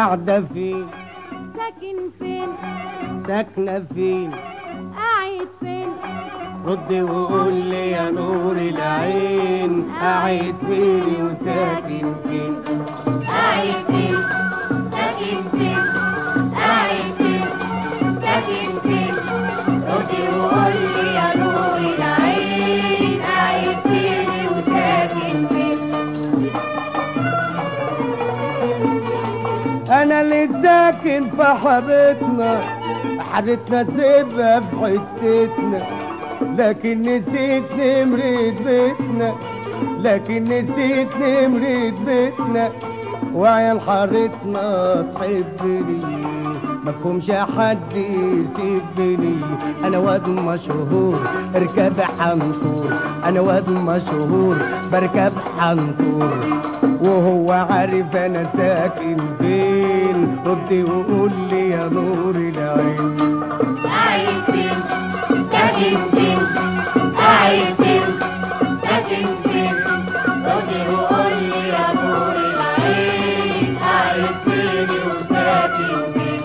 قاعدة فين ساكن فين ساكنة فين قاعد فين رد وقول لي يا نور العين قاعد فين وساكن فين قاعد فين ساكن فين قاعد فين ساكن فين رد وقول لي يا نور العين قاعد فين وساكن فين انا اللي ساكن في حارتنا حارتنا سيبها في حتتنا لكن نسيت نمرة بيتنا لكن نسيت نمرة بيتنا وعيال حارتنا تحبني مفهومش حد يسيبني انا واد مشهور اركب حنطور انا واد مشهور بركب حنطور وهو عارف انا ساكن فين رد وقول لي يا نور العين قاعد فين ساكن فين قاعد فين ساكن فين رد وقول لي يا نور العين قاعد فين وساكن فين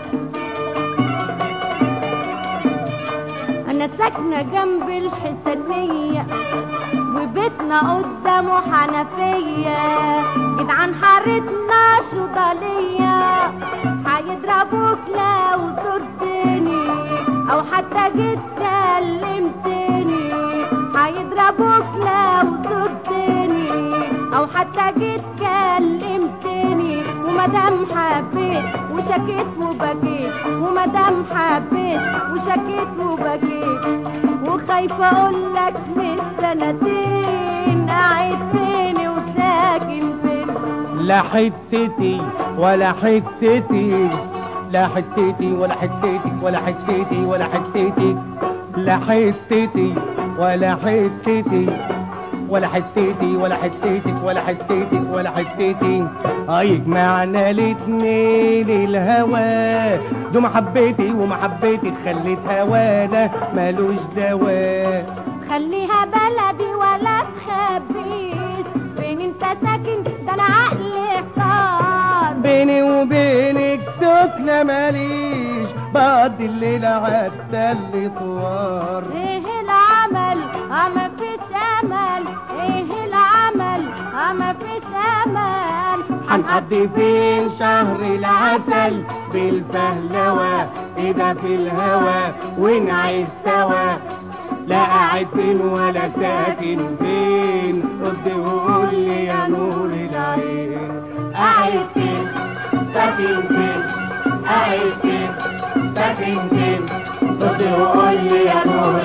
انا ساكنه جنب الحسنيه وبيتنا قدامه حنفيه جدعان حارتنا شضاليه هيضربوك لو زرتني او حتى جيت كلمتني هيضربوك لو زرتني او حتى جيت كلمتني ومادام حبيت وشكيت وبكيت ومادام حبيت وشكيت وبكيت وخايفه اقول لك من سنتين قاعد فين وساكن فين لا حتتي ولا حتتي لا حتتي ولا حتتي ولا حتتي ولا حتتي لا حتتي ولا حتتي ولا حتتي ولا حتتي ولا حتتي ولا حتتي هيجمعنا الاتنين الهوى دو محبتي ومحبتي خلت هوانا ملوش دواء خليها بلدي ولا تخبيش فين انت ساكن ده انا عقلي احتار بيني وبينك سكنة ماليش بقضي الليلة عدى اللي طوار ايه العمل اه مفيش امل ايه العمل اه مفيش امل هنقضي فين شهر العسل بالفهلوة ايدا في الهوى ونعيش سوا لا قاعد فين ولا ساكن فين رد وقول لي يا نور العين قاعد فين ساكن فين قاعد فين ساكن فين رد وقول لي يا نور